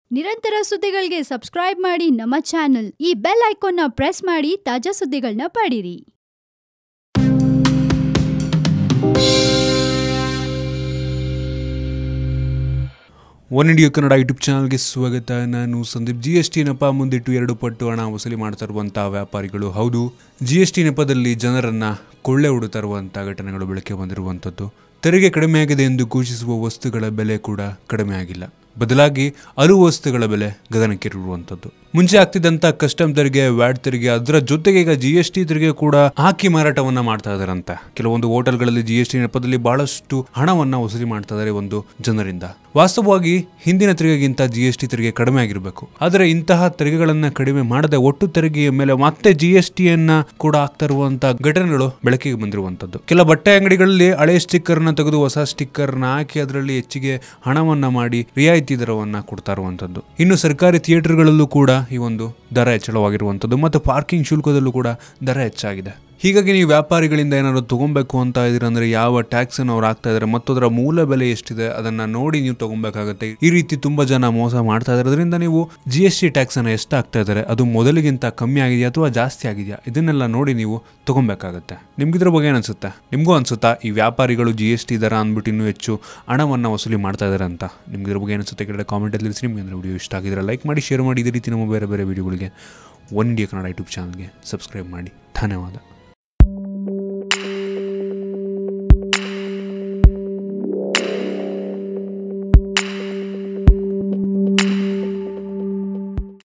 ನಿರಂತರ ಸುದ್ದಿಗಳಿಗೆ ಸಬ್ಸ್ಕ್ರೈಬ್ ಮಾಡಿ ನಮ್ಮ ಚಾನೆಲ್ ಈ ಬೆಲ್ ಐಕಾನ್ನ ಪ್ರೆಸ್ ಮಾಡಿ ತಾಜಾ ಸುದ್ದಿಗಳನ್ನ ಪಡೀರಿ ಒನ್ ಇಂಡಿಯಾ ಕನ್ನಡ ಯೂಟ್ಯೂಬ್ ಚಾನಲ್ಗೆ ಸ್ವಾಗತ ನಾನು ಸಂದೀಪ್ ಜಿ ಎಸ್ ಟಿ ನೆಪ ಮುಂದಿಟ್ಟು ಎರಡು ಪಟ್ಟು ಹಣ ವಸೂಲಿ ಮಾಡ್ತಾ ಇರುವಂಥ ವ್ಯಾಪಾರಿಗಳು ಹೌದು ಜಿ ಎಸ್ ಟಿ ನೆಪದಲ್ಲಿ ಜನರನ್ನ ಕೊಳ್ಳೆ ಹೊಡುತ್ತಾ ಇರುವಂಥ ಘಟನೆಗಳು ಬೆಳಕಿಗೆ ಬಂದಿರುವಂಥದ್ದು ತೆರಿಗೆ ಕಡಿಮೆಯಾಗಿದೆ ಎಂದು ಘೋಷಿಸುವ ವಸ್ತುಗಳ ಬೆಲೆ ಕೂಡ ಕಡಿಮೆ ಆಗಿಲ್ಲ ಬದಲಾಗಿ ಹಲವು ವಸ್ತುಗಳ ಬೆಲೆ ಗಗನಕ್ಕೇರಿರುವಂಥದ್ದು ಮುಂಚೆ ಆಗ್ತಿದ್ದಂಥ ಕಸ್ಟಮ್ ತೆರಿಗೆ ವ್ಯಾಟ್ ತೆರಿಗೆ ಅದರ ಜೊತೆಗೆ ಈಗ ಜಿ ಎಸ್ ಟಿ ತೆರಿಗೆ ಕೂಡ ಹಾಕಿ ಮಾರಾಟವನ್ನ ಮಾಡ್ತಾ ಇದಾರಂತೆ ಕೆಲವೊಂದು ಹೋಟೆಲ್ಗಳಲ್ಲಿ ಜಿ ಎಸ್ ಟಿ ನೆಪದಲ್ಲಿ ಬಹಳಷ್ಟು ಹಣವನ್ನ ವಸೂಲಿ ಮಾಡ್ತಾ ಇದ್ದಾರೆ ಒಂದು ಜನರಿಂದ ವಾಸ್ತವವಾಗಿ ಹಿಂದಿನ ತೆರಿಗೆಗಿಂತ ಜಿ ಎಸ್ ಟಿ ತೆರಿಗೆ ಕಡಿಮೆ ಆಗಿರಬೇಕು ಆದರೆ ಇಂತಹ ತೆರಿಗೆಗಳನ್ನ ಕಡಿಮೆ ಮಾಡದೆ ಒಟ್ಟು ತೆರಿಗೆಯ ಮೇಲೆ ಮತ್ತೆ ಜಿ ಎಸ್ ಟಿಯನ್ನ ಕೂಡ ಆಗ್ತಾ ಇರುವಂತಹ ಘಟನೆಗಳು ಬೆಳಕಿಗೆ ಬಂದಿರುವಂತದ್ದು ಕೆಲ ಬಟ್ಟೆ ಅಂಗಡಿಗಳಲ್ಲಿ ಹಳೆ ಸ್ಟಿಕ್ಕರ್ ನ ತೆಗೆದು ಹೊಸ ಸ್ಟಿಕ್ಕರ್ ನ ಹಾಕಿ ಅದರಲ್ಲಿ ಹೆಚ್ಚಿಗೆ ಹಣವನ್ನ ಮಾಡಿ ರಿಯಾಯಿತಿ ದರವನ್ನ ಕೊಡ್ತಾ ಇರುವಂತದ್ದು ಇನ್ನು ಸರ್ಕಾರಿ ಥಿಯೇಟರ್ಗಳಲ್ಲೂ ಕೂಡ ಈ ಒಂದು ದರ ಹೆಚ್ಚಳವಾಗಿರುವಂತದ್ದು ಮತ್ತು ಪಾರ್ಕಿಂಗ್ ಶುಲ್ಕದಲ್ಲೂ ಕೂಡ ದರ ಹೆಚ್ಚಾಗಿದೆ ಹೀಗಾಗಿ ನೀವು ವ್ಯಾಪಾರಿಗಳಿಂದ ಏನಾದ್ರು ತಗೊಬೇಕು ಅಂತ ಇದ್ದೀರ ಅಂದ್ರೆ ಯಾವ ಟ್ಯಾಕ್ಸ್ ಅನ್ನು ಅವ್ರು ಹಾಕ್ತಾ ಇದ್ದಾರೆ ಮತ್ತು ಅದರ ಮೂಲ ಬೆಲೆ ಎಷ್ಟಿದೆ ಅದನ್ನ ನೋಡಿ ನೀವು ತಗೊಬೇಕಾಗುತ್ತೆ ಈ ರೀತಿ ತುಂಬಾ ಜನ ಮೋಸ ಮಾಡ್ತಾ ಇದ್ದಾರೆ ಅದರಿಂದ ನೀವು ಜಿ ಎಸ್ ಟಿ ಟ್ಯಾಕ್ಸ್ ಅನ್ನು ಎಷ್ಟು ಹಾಕ್ತಾ ಇದ್ದಾರೆ ಅದು ಮೊದಲಿಗಿಂತ ಕಮ್ಮಿ ಆಗಿದೆಯಾ ಅಥವಾ ಜಾಸ್ತಿ ಆಗಿದೆಯಾ ಇದನ್ನೆಲ್ಲ ನೋಡಿ ನೀವು ತಗೊಬೇಕಾಗುತ್ತೆ ನಿಮ್ಗಿದ್ರ ಬಗ್ಗೆ ಏನು ಅನ್ಸುತ್ತೆ ನಿಮಗೂ ಅನ್ಸುತ್ತಾ ಈ ವ್ಯಾಪಾರಿಗಳು ಜಿ ಎಸ್ ಟಿ ದರ ಅಂದ್ಬಿಟ್ಟು ಇನ್ನೂ ಹೆಚ್ಚು ಹಣವನ್ನು ವಸೂಲಿ ಮಾಡ್ತಾ ಇದ್ದಾರೆ ಅಂತ ನಿಮ್ಗಿದ್ರ ಬಗ್ಗೆ ಏನಿಸುತ್ತೆ ಕೆಳಗಡೆ ಕಾಮೆಂಟಲ್ಲಿ ತಿಳಿಸಿ ನಿಮ್ಗೆ ಅಂದರೆ ವಿಡಿಯೋ ಇಷ್ಟ ಆಗಿದ್ರೆ ಲೈಕ್ ಮಾಡಿ ಶೇರ್ ಮಾಡಿ ಇದೇ ರೀತಿ ನಮ್ಮ ಬೇರೆ ಬೇರೆ ವಿಡಿಯೋಗಳಿಗೆ ಒನ್ ಇಂಡಿಯಾ ಕನ್ನಡ ಯೂಟ್ಯೂಬ್ ಚಾನಲ್ಗೆ ಸಬ್ಸ್ಕ್ರೈಬ್ ಮಾಡಿ ಧನ್ಯವಾದ